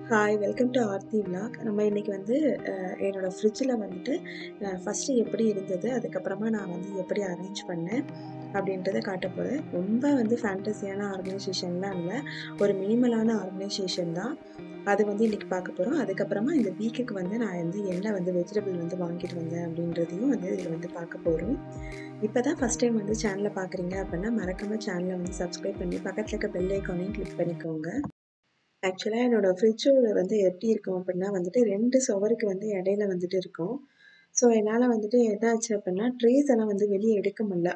Hi welcome to Aarthi vlog நம்ம இன்றைக்கி வந்து அஹ், என்னோட ஃப்ரிட்ஜில் வந்துட்டு ஃபஸ்ட்டு எப்படி இருந்தது அதுக்கப்புறமா நான் வந்து எப்படி அரேஞ்ச் பண்ணேன் அப்படின்றத காட்ட போகிறேன் ரொம்ப வந்து ஃபேண்டஸியான ஆர்கனைசேஷன்லாம் இல்லை ஒரு மினிமலான ஆர்கனைசேஷன் தான் அது வந்து இன்றைக்கி பார்க்க போகிறோம் அதுக்கப்புறமா இந்த வீக்குக்கு வந்து நான் வந்து என்ன வந்து வெஜிடபிள் வந்து வாங்கிட்டு வந்தேன் அப்படின்றதையும் வந்து இதில் வந்து பார்க்க போகிறோம் இப்போ தான் ஃபஸ்ட் டைம் வந்து சேனலை பார்க்குறீங்க அப்படின்னா மறக்காமல் சேனலை வந்து சப்ஸ்கிரைப் பண்ணி பக்கத்தில் இருக்க பெல் ஐக்கானையும் கிளிக் பண்ணிக்கோங்க ஆக்சுவலாக என்னோட ஃப்ரிட்ஜோட வந்து எப்படி இருக்கும் அப்படின்னா வந்துட்டு ரெண்டு சுவருக்கு வந்து இடையில வந்துட்டு இருக்கும் ஸோ என்னால் வந்துட்டு என்னாச்சு அப்படின்னா ட்ரேஸ் எல்லாம் வந்து வெளியே எடுக்க முடியல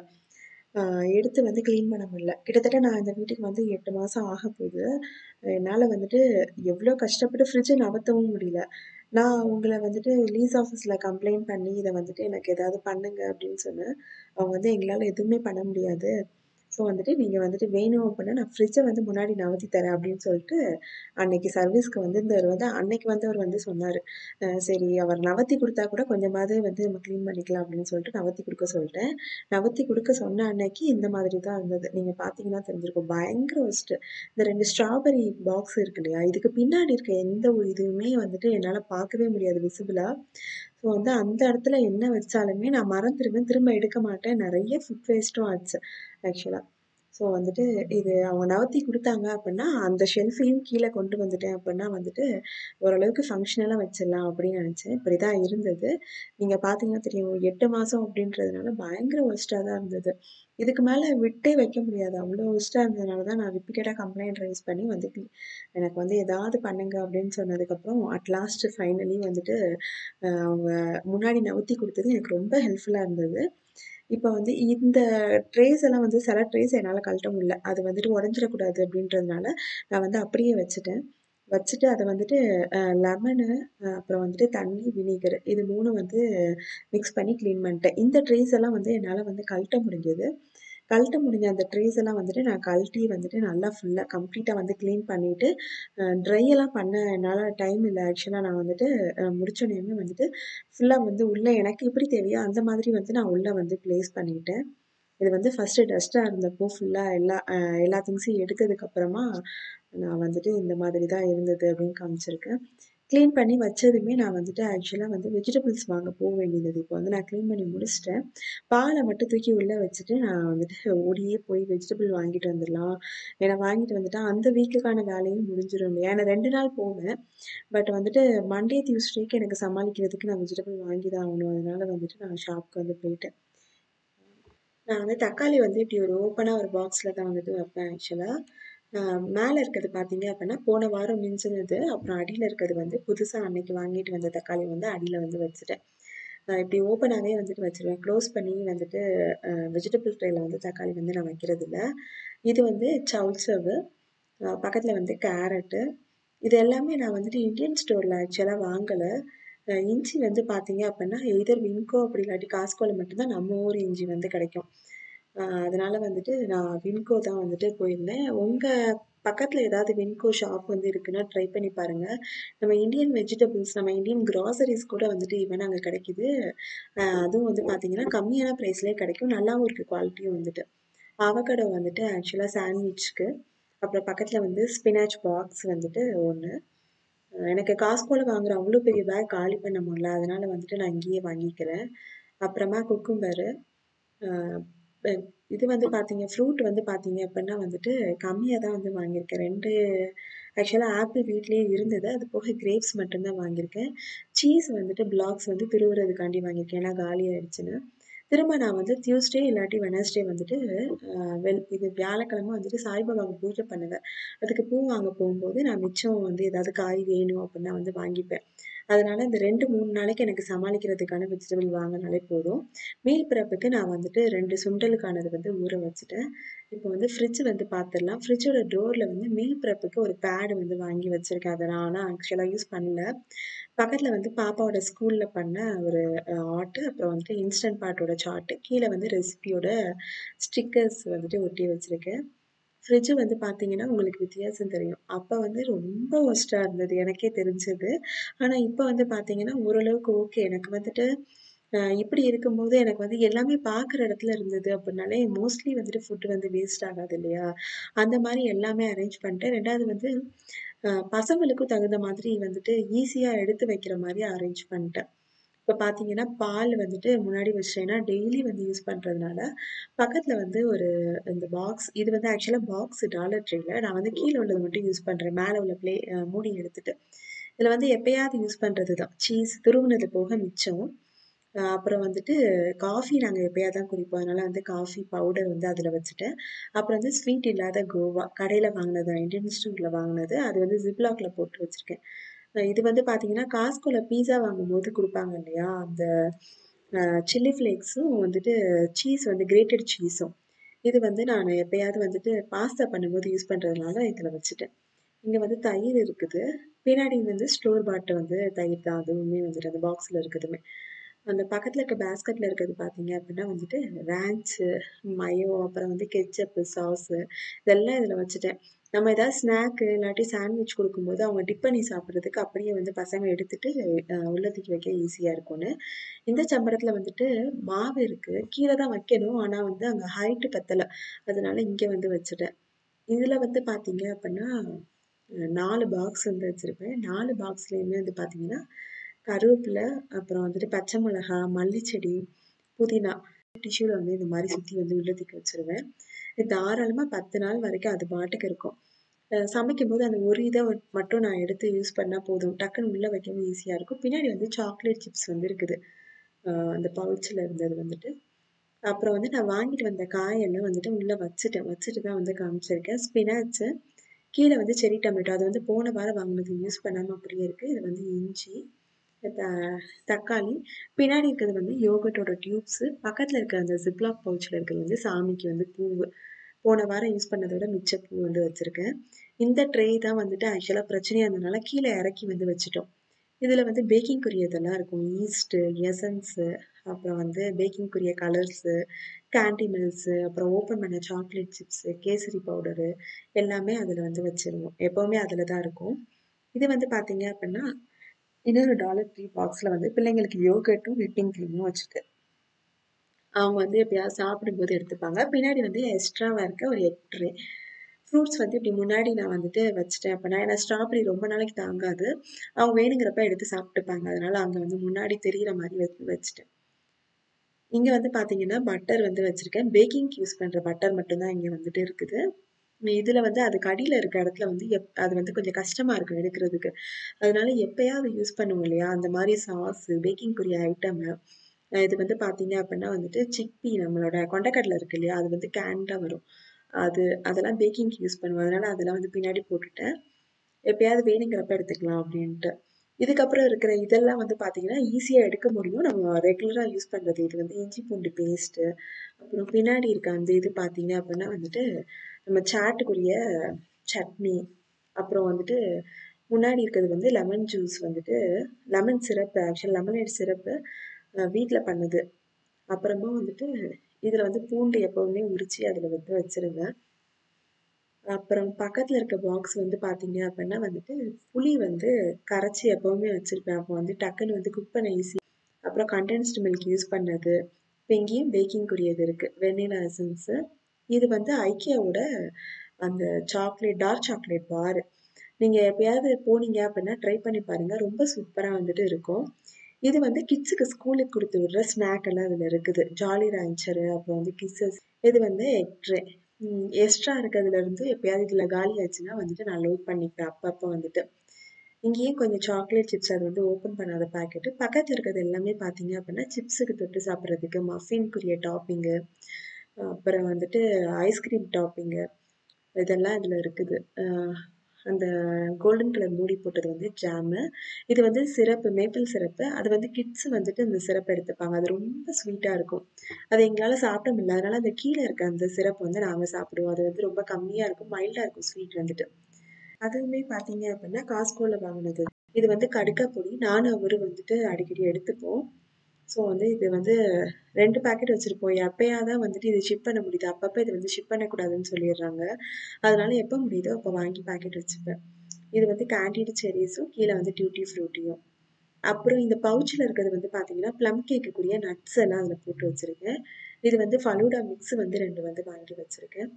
ஆஹ் எடுத்து வந்து க்ளீன் பண்ண முடியல கிட்டத்தட்ட நான் இந்த வீட்டுக்கு வந்து எட்டு மாதம் ஆக போகுது என்னால் வந்துட்டு எவ்வளோ கஷ்டப்பட்டு ஃப்ரிட்ஜை நகர்த்தவும் முடியல நான் உங்களை வந்துட்டு லீஸ் ஆஃபீஸில் கம்ப்ளைண்ட் பண்ணி இதை வந்துட்டு எனக்கு ஏதாவது பண்ணுங்க அப்படின்னு சொன்னேன் அவங்க வந்து எங்களால் எதுவுமே பண்ண முடியாது ஸோ வந்துட்டு நீங்கள் வந்துட்டு வேணும் அப்படின்னா நான் ஃப்ரிட்ஜை வந்து முன்னாடி நகர்த்தி தரேன் அப்படின்னு சொல்லிட்டு அன்னைக்கு சர்வீஸ்க்கு வந்திருந்தவர் வந்து அன்னைக்கு வந்தவர் வந்து சொன்னார் சரி அவர் நவத்தி கொடுத்தா கூட கொஞ்சமாவது வந்து நம்ம க்ளீன் பண்ணிக்கலாம் அப்படின்னு சொல்லிட்டு நவத்தி கொடுக்க சொல்லிட்டேன் நவத்தி கொடுக்க சொன்ன அன்னைக்கு இந்த மாதிரி தான் இருந்தது நீங்கள் பார்த்தீங்கன்னா தெரிஞ்சிருக்கும் பயங்கர ஒஸ்ட்டு இந்த ரெண்டு ஸ்ட்ராபெரி பாக்ஸ் இருக்கு இல்லையா இதுக்கு பின்னாடி இருக்க எந்த ஒரு இதுவுமே வந்துட்டு என்னால் பார்க்கவே முடியாது விசிபிளாக ஸோ வந்து அந்த இடத்துல என்ன வச்சாலுமே நான் மறந்துடுவேன் திரும்ப எடுக்க மாட்டேன் நிறைய ஃபுட் வேஸ்ட்டும் ஆச்சு ஆக்சுவலாக ஸோ வந்துட்டு இது அவங்க நவத்தி கொடுத்தாங்க அப்படின்னா அந்த ஷெல்ஃபையும் கீழே கொண்டு வந்துட்டேன் அப்படின்னா வந்துட்டு ஓரளவுக்கு ஃபங்க்ஷனலாக வச்சிடலாம் அப்படின்னு நினச்சேன் இப்படி தான் இருந்தது நீங்கள் பார்த்தீங்கன்னா தெரியும் எட்டு மாதம் அப்படின்றதுனால பயங்கர ஒஸ்ட்டாக தான் இருந்தது இதுக்கு மேலே விட்டே வைக்க முடியாது அவ்வளோ ஒஸ்ட்டாக இருந்ததுனால தான் நான் ரிப்பீட்டடாக கம்ப்ளைண்ட் ரைஸ் பண்ணி வந்து cle- எனக்கு வந்து ஏதாவது பண்ணுங்க அப்படின்னு சொன்னதுக்கப்புறம் அட் லாஸ்ட் ஃபைனலி வந்துட்டு அஹ் அவங்க முன்னாடி நவுத்தி கொடுத்தது எனக்கு ரொம்ப ஹெல்ப்ஃபுல்லாக இருந்தது இப்போ வந்து இந்த ட்ரேஸ் எல்லாம் வந்து சில ட்ரேஸ் என்னால் கழட்ட முடியல அது வந்துட்டு உடஞ்சிடக்கூடாது அப்படின்றதுனால நான் வந்து அப்படியே வச்சுட்டேன் வச்சுட்டு அதை வந்துட்டு லெமனு அப்புறம் வந்துட்டு தண்ணி வினிகர் இது மூணு வந்து மிக்ஸ் பண்ணி க்ளீன் பண்ணிட்டேன் இந்த ட்ரேஸ் எல்லாம் வந்து என்னால் வந்து கழட்ட முடிஞ்சது கழட்ட முடிஞ்ச அந்த ட்ரேஸ் எல்லாம் வந்துட்டு நான் கழட்டி வந்துட்டு நல்லா ஃபுல்லாக கம்ப்ளீட்டாக வந்து க்ளீன் பண்ணிவிட்டு ட்ரை எல்லாம் பண்ண என்னால் டைம் இல்லை ஆக்சுவலாக நான் வந்துட்டு அஹ், முடிச்சோடனே வந்துட்டு ஃபுல்லாக வந்து உள்ளே எனக்கு எப்படி தேவையோ அந்த மாதிரி வந்து நான் உள்ளே வந்து ப்ளேஸ் பண்ணிட்டேன் இது வந்து ஃபஸ்ட்டு டஸ்ட்டாக இருந்தப்போ ஃபுல்லாக எல்லா அஹ், எல்லா திங்ஸையும் எடுத்ததுக்கப்புறமா நான் வந்துட்டு இந்த மாதிரி தான் இருந்தது அப்படின்னு காமிச்சிருக்கேன் க்ளீன் பண்ணி வச்சதுமே நான் வந்துட்டு ஆக்சுவலாக வந்து வெஜிடபிள்ஸ் வாங்க போக வேண்டியது இப்போ வந்து நான் க்ளீன் பண்ணி முடிச்சிட்டேன் பாலை மட்டும் தூக்கி உள்ளே வச்சுட்டு நான் வந்துட்டு ஓடியே போய் வெஜிடபிள் வாங்கிட்டு வந்துடலாம் ஏன்னா வாங்கிட்டு வந்துட்டா அந்த வீக்குக்கான வேலையும் முடிஞ்சிடும் இல்லையா நான் ரெண்டு நாள் போனேன் பட் வந்துட்டு மண்டே டியூஸ்டேக்கு எனக்கு சமாளிக்கிறதுக்கு நான் வெஜிடபிள் வாங்கி தான் ஆகணும் அதனால வந்துட்டு நான் ஷாப்க்கு வந்து போயிட்டேன் நான் வந்து தக்காளி வந்து இப்படி ஒரு ஓப்பனாக ஒரு பாக்ஸில் தான் வந்துட்டு வைப்பேன் ஆக்சுவலாக மேலே இருக்கிறது பார்த்தீங்க அப்படின்னா போன வாரம் மிஞ்சினது அப்புறம் அடியில் இருக்கிறது வந்து புதுசாக அன்னைக்கு வாங்கிட்டு வந்த தக்காளி வந்து அடியில் வந்து வச்சுட்டேன் நான் இப்படி ஓப்பனாகவே வந்துட்டு வச்சிருவேன் க்ளோஸ் பண்ணி வந்துட்டு வெஜிடபிள் ட்ரேயில் வந்து தக்காளி வந்து நான் வைக்கிறது இல்ல இது வந்து சவுசவு பக்கத்தில் வந்து கேரட்டு இது எல்லாமே நான் வந்துட்டு இந்தியன் ஸ்டோரில் ஆக்சுவலாக வாங்கலை அஹ் இஞ்சி வந்து பார்த்தீங்க அப்படின்னா எதர் வின்கோ அப்படி இல்லாட்டி காஸ்கோவில் மட்டும்தான் நம்ம ஊர் இஞ்சி வந்து கிடைக்கும் அஹ் அதனால வந்துட்டு நான் வின்கோ தான் வந்துட்டு போயிருந்தேன் உங்கள் பக்கத்தில் ஏதாவது வின்கோ ஷாப் வந்து இருக்குன்னா ட்ரை பண்ணி பாருங்கள் நம்ம இந்தியன் வெஜிடபிள்ஸ் நம்ம இந்தியன் கிராசரிஸ் கூட வந்துட்டு ஈவன் அங்கே கிடைக்குது அஹ் அதுவும் வந்து பார்த்தீங்கன்னா கம்மியான ப்ரைஸ்லேயே கிடைக்கும் நல்லாவும் இருக்குது குவாலிட்டியும் வந்துட்டு அவகடோ வந்துட்டு ஆக்சுவலாக சாண்ட்விச்க்கு அப்புறம் பக்கத்தில் வந்து ஸ்பினாச் பாக்ஸ் வந்துட்டு ஒன்று எனக்கு காஸ்கோல வாங்குற அவ்வளோ பெரிய பேக் காலி பண்ண முடியல அதனால வந்துட்டு நான் இங்கேயே வாங்கிக்கிறேன் அப்புறமா குக்கும்பரு இது வந்து பார்த்தீங்க ஃப்ரூட் வந்து பார்த்தீங்க அப்படின்னா வந்துட்டு கம்மியாக தான் வந்து வாங்கியிருக்கேன் ரெண்டு ஆக்சுவலாக ஆப்பிள் வீட்லேயே இருந்தது அது போக கிரேப்ஸ் மட்டும்தான் வாங்கியிருக்கேன் சீஸ் வந்துட்டு பிளாக்ஸ் வந்து திருவுறதுக்காண்டி வாங்கியிருக்கேன் ஏன்னா காலி ஆயிடுச்சுன்னு திரும்ப நான் வந்து டியூஸ்டே இல்லாட்டி வெனஸ்டே வந்துட்டு ஆஹ் வெள் இது வியாழக்கிழமை வந்துட்டு சாய்பாபாவுக்கு பூஜை பண்ணுவேன் அதுக்கு பூ வாங்க போகும்போது நான் மிச்சம் வந்து ஏதாவது காய் வேணும் அப்படின்னா வந்து வாங்கிப்பேன் அதனால இந்த ரெண்டு மூணு நாளைக்கு எனக்கு சமாளிக்கிறதுக்கான வெஜிடபிள் வாங்கினாலே போதும் மீல் பிறப்புக்கு நான் வந்துட்டு ரெண்டு சுண்டலுக்கானது வந்து ஊற வச்சுட்டேன் இப்போ வந்து ஃப்ரிட்ஜ் வந்து பார்த்துடலாம் ஃப்ரிட்ஜோட டோரில் வந்து மீல் பிறப்புக்கு ஒரு பேடு வந்து வாங்கி வச்சுருக்கேன் அதை நான் ஆனால் ஆக்சுவலாக யூஸ் பண்ணல பக்கத்தில் வந்து பாப்பாவோட ஸ்கூலில் பண்ண ஒரு ஆர்ட்டு அப்புறம் வந்துட்டு இன்ஸ்டன்ட் பாட்டோட சார்ட்டு கீழே வந்து ரெசிபியோட ஸ்டிக்கர்ஸ் வந்துட்டு ஒட்டி வச்சுருக்கேன் ஃப்ரிட்ஜு வந்து பார்த்தீங்கன்னா உங்களுக்கு வித்தியாசம் தெரியும் அப்போ வந்து ரொம்ப ஒஸ்ட்டாக இருந்தது எனக்கே தெரிஞ்சது ஆனால் இப்போ வந்து பார்த்தீங்கன்னா ஓரளவுக்கு ஓகே எனக்கு வந்துட்டு அஹ் இப்படி இருக்கும்போது எனக்கு வந்து எல்லாமே பார்க்குற இடத்துல இருந்தது அப்படின்னாலே மோஸ்ட்லி வந்துட்டு ஃபுட்டு வந்து வேஸ்ட் ஆகாது இல்லையா அந்த மாதிரி எல்லாமே அரேஞ்ச் பண்ணிட்டேன் ரெண்டாவது வந்து அ பசங்களுக்கும் தகுந்த மாதிரி வந்துட்டு ஈஸியா எடுத்து வைக்கிற மாரி அரேஞ்ச் பண்ணிட்டேன். இப்ப பார்த்தீங்கன்னா, பால் வந்துட்டு முன்னாடி வச்சுட்டேன்னா, டெய்லி வந்து யூஸ் பண்றதுனால, பக்கத்துல வந்து ஒரு இந்த பாக்ஸ் இது வந்து ஆக்சுவலா பாக்ஸ் டாலர் ட்ரீல. நான் வந்து கீழ உள்ளத மட்டும் யூஸ் பண்றேன். மேல உள்ள ப்ளே அ மூடி எடுத்துட்டு. இதுல வந்து எப்பயாவது யூஸ் பண்றது தான். சீஸ் துருவுனது போக மிச்சம். அ அப்புறம் வந்துட்டு காஃபி நாங்க எப்பயாவது தான் குடிப்போம். அதனால வந்து காஃபி பவுடர் வந்து அதுல வச்சுட்டேன். அப்புறம் வந்து ஸ்வீட் இல்லாத கோவா. கடையில வாங்குனது இண்டியன் இன்ஸ்டிடியூட்ல வாங்குனது. அது வந்து ஜிப்லாக்ல போட்டு வச்சிருக்கேன். அ இது வந்து பார்த்தீங்கன்னா, காஸ்கோல பீஸா வாங்கும்போது குடுப்பாங்க இல்லையா? அந்த அ சில்லி ஃப்ளேக்ஸும் வந்துட்டு சீஸ் வந்து கிரேட்டட் சீஸும். இது வந்து நானு எப்பயாவது வந்துட்டு பாஸ்தா பண்ணும்போது யூஸ் பண்றதுனால இதுல வச்சுட்டேன். இங்க வந்து தயிர் இருக்குது. பின்னாடி வந்து ஸ்டோர் பாட் வந்து தயிர் தான். அதுவுமே வந்துட்டு அந்த பாக்ஸ்ல இருக்குதுமே. அந்த பக்கத்துல இருக்க பேஸ்கெட்ல இருக்கிறது பார்த்தீங்க அப்டின்னா வந்துட்டு ரான்ச்சு, மயோ அப்புறம் வந்து கெட்சப்பு, சாஸு இதெல்லாம் இதுல வச்சுட்டேன். நம்ம ஏதாவது ஸ்நாக்கு இல்லாட்டி சாண்ட்விச் குடுக்கும்போது அவங்க டிப் பண்ணி சாப்பிடுறதுக்கு அப்படியே வந்து பசங்க எடுத்துட்டு அ உள்ள தூக்கி வைக்க ஈஸியா இருக்கும்னு. இந்த சம்படத்துல வந்துட்டு மாவு இருக்கு. கீழ தான் வைக்கணும். ஆனா வந்து அங்க ஹைட் பத்தல. அதனால இங்க வந்து வச்சுட்டேன். இதுல வந்து பார்த்தீங்க அப்டின்னா, அ 4 பாக்ஸ் வந்து வச்சிருப்பேன். 4 பாக்ஸ்லயுமே வந்து பார்த்தீங்கன்னா, கருவேப்பில, அப்புறம் வந்துட்டு பச்சை மிளகா, மல்லிச்செடி, புதினா டிஷ்யூல வந்து இந்த மாரி சுத்தி வந்து உள்ள தூக்கி வச்சுருவேன். இது தாராளமா 10 நாள் வரைக்கும் அது பாட்டுக்கு இருக்கும். அ சமைக்கும்போது அந்த ஒரு இத மட்டும் நான் எடுத்து யூஸ் பண்ணா போதும். டக்குன்னு உள்ள வைக்கவும் ஈஸியா இருக்கும். பின்னாடி வந்து சாக்லேட் சிப்ஸ் வந்து இருக்குது. அ அந்த பவுச்ல இருந்தது வந்துட்டு. அப்புறம் வந்து நான் வாங்கிட்டு வந்த காயெல்லாம் வந்துட்டு உள்ள வச்சுட்டேன். வச்சுட்டு தான் வந்து காமிச்சிருக்கேன். ஸ்பினாச்சு, கீழ வந்து செர்ரி டொமேட்டோ. அது வந்து போன வாரம் வாங்குனது யூஸ் பண்ணாம அப்படியே இருக்கு. இது வந்து இஞ்சி, த தக்காளி, பின்னாடி இருக்கிறது வந்து யோகர்ட்டோட டியூப்ஸு, பக்கத்துல இருக்க அந்த ஜிப்லாக் பவுச்ல இருக்கிறது வந்து சாமிக்கு வந்து பூவு. போன வாரம் யூஸ் பண்ணத விட மிச்ச பூ வந்து வச்சிருக்கேன். இந்த ட்ரே தான் வந்துட்டு ஆக்சுவலா பிரச்சனையா இருந்ததுனால கீழ இறக்கி வந்து வச்சுட்டோம். இதுல வந்து பேக்கிங்க்குரியதெல்லாம் இருக்கும். ஈஸ்ட்டு, எசன்ஸு, அப்புறம் வந்து பேக்கிங்க்குரிய கலர்ஸு, கேண்டி மில்க்ஸு, அப்புறம் ஓப்பன் பண்ண சாக்லேட் சிப்ஸு, கேசரி பவுடரு எல்லாமே அதுல வந்து வச்சுருவோம். எப்பவுமே அதுல தான் இருக்கும். இது வந்து பார்த்தீங்க அப்டின்னா, இன்னொரு டாலர் ட்ரீ பாக்ஸ்ல வந்து பிள்ளைங்களுக்கு யோகர்ட்டும், விப்பிங் கிரீமும் வச்சுட்டேன். அவங்க வந்து எப்பயாவது சாப்பிடும்போது எடுத்துப்பாங்க. பின்னாடி வந்து எக்ஸ்ட்ராவா இருக்க ஒரு எக் ட்ரே. ஃப்ரூட்ஸ் வந்து இப்டி முன்னாடி நான் வந்துட்டு வச்சுட்டேன் அப்டின்னா, ஏன்னா ஸ்ட்ராபெர்ரி ரொம்ப நாளைக்கு தாங்காது. அவங்க வேணுங்கிறப்ப எடுத்து சாப்ட்டுப்பாங்க. அதனால அங்க வந்து முன்னாடி தெரியிற மாரி வ வச்சுட்டேன். இங்க வந்து பார்த்தீங்கன்னா, பட்டர் வந்து வச்சிருக்கேன். பேக்கிங்க்கு யூஸ் பண்ற பட்டர் மட்டும் தான் இங்க வந்துட்டு இருக்குது. இதுல வந்து அதுக்கு அடியில இருக்க இடத்துல வந்து எப் அது வந்து கொஞ்சம் கஷ்டமா இருக்கும் எடுக்கிறதுக்கு. அதனால எப்பயாவது யூஸ் பண்ணுவோம் இல்லையா? அந்த மாரி சாஸு, பேக்கிங்க்குரிய ஐட்டமு, அ இது வந்து பார்த்தீங்க அப்டின்னா வந்துட்டு சிக்பீ நம்மளோட கொண்டைக்கடல இருக்கு இல்லையா? அது வந்து கேன்டா வரும். அது அதெல்லாம் பேக்கிங்க்கு யூஸ் பண்ணுவேன். அதனால அதெல்லாம் வந்து பின்னாடி போட்டுட்டேன். எப்பயாவது வேணுங்கிறப்ப எடுத்துக்கலாம் அப்டின்ட்டு. இதுக்கப்புறம் இருக்கிற இதெல்லாம் வந்து பார்த்தீங்கன்னா, ஈஸியா எடுக்க முடியும். நம்ம ரெகுலரா யூஸ் பண்றது. இது வந்து இஞ்சி பூண்டு பேஸ்ட்டு, அப்புறம் பின்னாடி இருக்க அந்த இது பார்த்தீங்க அப்டின்னா வந்துட்டு, நம்ம சாட்டுக்குரிய சட்னி, அப்புறம் வந்துட்டு முன்னாடி இருக்கிறது வந்து லெமன் ஜூஸ் வந்துட்டு லெமன் சிரப் ஆக்சுவலா லெமனேட் சிரப்பு அ வீட்ல பண்ணது. அப்புறமா வந்துட்டு இதுல வந்து பூண்டு எப்பவுமே உரிச்சு அதுல வந்து வச்சுருவேன். அப்புறம் பக்கத்துல இருக்க பாக்ஸ் வந்து பார்த்தீங்க அப்டின்னா வந்துட்டு, புளி வந்து கரைச்சு எப்பவுமே வச்சிருப்பேன். அப்போ வந்து டக்குன்னு வந்து குக் பண்ண ஈஸி. அப்புறம் கண்டென்ஸ்டு மில்க் யூஸ் பண்ணது. இப்ப இங்கேயும் பேக்கிங்க்குரியது இருக்கு. Vanilla essence. இது வந்து ஐக்கியாவோட அந்த சாக்லேட் டார்க் சாக்லேட் பாரு. நீங்க எப்பயாவது போனீங்க அப்டின்னா ட்ரை பண்ணி பாருங்க. ரொம்ப சூப்பரா வந்துட்டு இருக்கும். இது வந்து கிட்ஸுக்கு ஸ்கூலுக்கு குடுத்து விடுற ஸ்நாக் எல்லாம் இதுல இருக்குது. ஜாலி ரான்ச்சரு, அப்புறம் வந்து கிஸ்ஸஸ். இது வந்து எக் ட்ரே. ம் எக்ஸ்ட்ரா இருக்கிறதுலருந்து எப்பயாவது இதுல காலி ஆச்சுன்னா வந்துட்டு நான் லோட் பண்ணிப்பேன் அப்பப்ப வந்துட்டு. இங்கேயும் கொஞ்சம் சாக்லேட் சிப்ஸ் அது வந்து ஓப்பன் பண்ணாத பாக்கெட்டு. பக்கத்துல இருக்கிறது எல்லாமே பார்த்தீங்க அப்டின்னா, சிப்ஸுக்கு தொட்டு சாப்பிடுறதுக்கு, மஃபின்க்குரிய டாப்பிங்கு, அப்புறம் வந்துட்டு ஐஸ்கிரீம் டாப்பிங்கு இதெல்லாம் இதுல இருக்குது. அ அந்த கோல்டன் கலர் மூடி போட்டது வந்து ஜாமு. இது வந்து சிரப்பு மேப்பிள் சிரப்பு. அது வந்து கிட்ஸ் வந்துட்டு இந்த சிரப் எடுத்துப்பாங்க. அது ரொம்ப ஸ்வீட்டா இருக்கும். அத எங்களால சாப்பிட முடியல. அதனால அந்த கீழ இருக்க அந்த சிரப் வந்து நாங்க சாப்பிடுவோம். அது வந்து ரொம்ப கம்மியா இருக்கும். மைல்டா இருக்கும் ஸ்வீட் வந்துட்டு. அதுவுமே பார்த்தீங்க அப்டின்னா, காஸ்கோல வாங்குனது. இது வந்து கடுக்கா பொடி. நானும் அவரும் வந்துட்டு அடிக்கடி எடுத்துப்போம். ஸோ வந்து இது வந்து 2 பாக்கெட் வச்சிருப்போம். எப்பயா தான் வந்துட்டு இது ஷிப் பண்ண முடியுது. அப்பப்ப இது வந்து ஷிப் பண்ணக்கூடாதுன்னு சொல்லிர்றாங்க. அதனால எப்ப முடியுதோ அப்ப வாங்கி பாக்கெட் வச்சுப்பேன். இது வந்து கேண்டிட் செர்ரீஸும், கீழ வந்து டூட்டி ஃப்ரூட்டியும். அப்புறம் இந்த பவுச்ல இருக்கிறது வந்து பார்த்தீங்கன்னா, ப்ளம் கேக்குக்குரிய நட்ஸ் எல்லாம் அதுல போட்டு வச்சிருக்கேன். இது வந்து ஃபலூடா மிக்ஸ் வந்து 2 வந்து வாங்கி வச்சிருக்கேன்.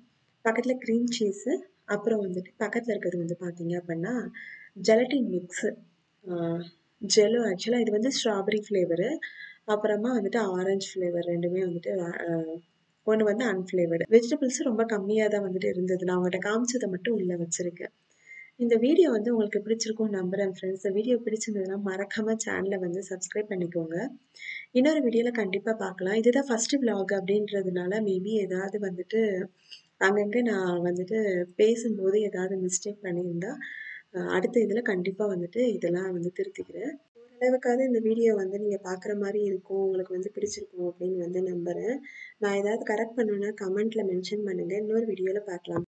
பக்கத்தில் க்ரீம் சீஸு அப்புறம் வந்துட்டு பக்கத்தில் இருக்கிறது வந்து பார்த்தீங்க அப்படின்னா ஜெலட்டின் மிக்ஸு ஜெல்லோ ஆக்சுவலாக இது வந்து ஸ்ட்ராபெரி ஃப்ளேவரு அப்புறமா வந்துட்டு ஆரஞ்சு ஃப்ளேவர் ரெண்டுமே வந்துட்டு ஒன்று வந்து அன்ஃப்ளேவர்டு வெஜிடபிள்ஸ் ரொம்ப கம்மியாக தான் வந்துட்டு இருந்தது நான் உங்கள்கிட்ட காமிச்சதை மட்டும் உள்ளே வச்சுருக்கேன் இந்த வீடியோ வந்து உங்களுக்கு பிடிச்சிருக்கும் நம்புகிறேன் ஃப்ரெண்ட்ஸ் இந்த வீடியோ பிடிச்சிருந்ததுன்னா மறக்காமல் சேனலை வந்து சப்ஸ்கிரைப் பண்ணிக்கோங்க இன்னொரு வீடியோவில் கண்டிப்பாக பார்க்கலாம் இதுதான் ஃபஸ்ட்டு விலாக் அப்படின்றதுனால மேபி ஏதாவது வந்துட்டு அங்கங்கே நான் வந்துட்டு பேசும்போது ஏதாவது மிஸ்டேக் பண்ணியிருந்தா அடுத்த இதில் கண்டிப்பாக வந்துட்டு இதெல்லாம் வந்து திருத்திக்கிறேன் ஓரளவுக்காவது இந்த வீடியோ வந்து நீங்கள் பார்க்குற மாதிரி இருக்கும் உங்களுக்கு வந்து பிடிச்சிருக்கும் அப்படின்னு வந்து நம்புகிறேன் நான் ஏதாவது கரெக்ட் பண்ணுன்னா கமெண்ட்டில் மென்ஷன் பண்ணுங்கள் இன்னொரு வீடியோவில் பார்க்கலாம்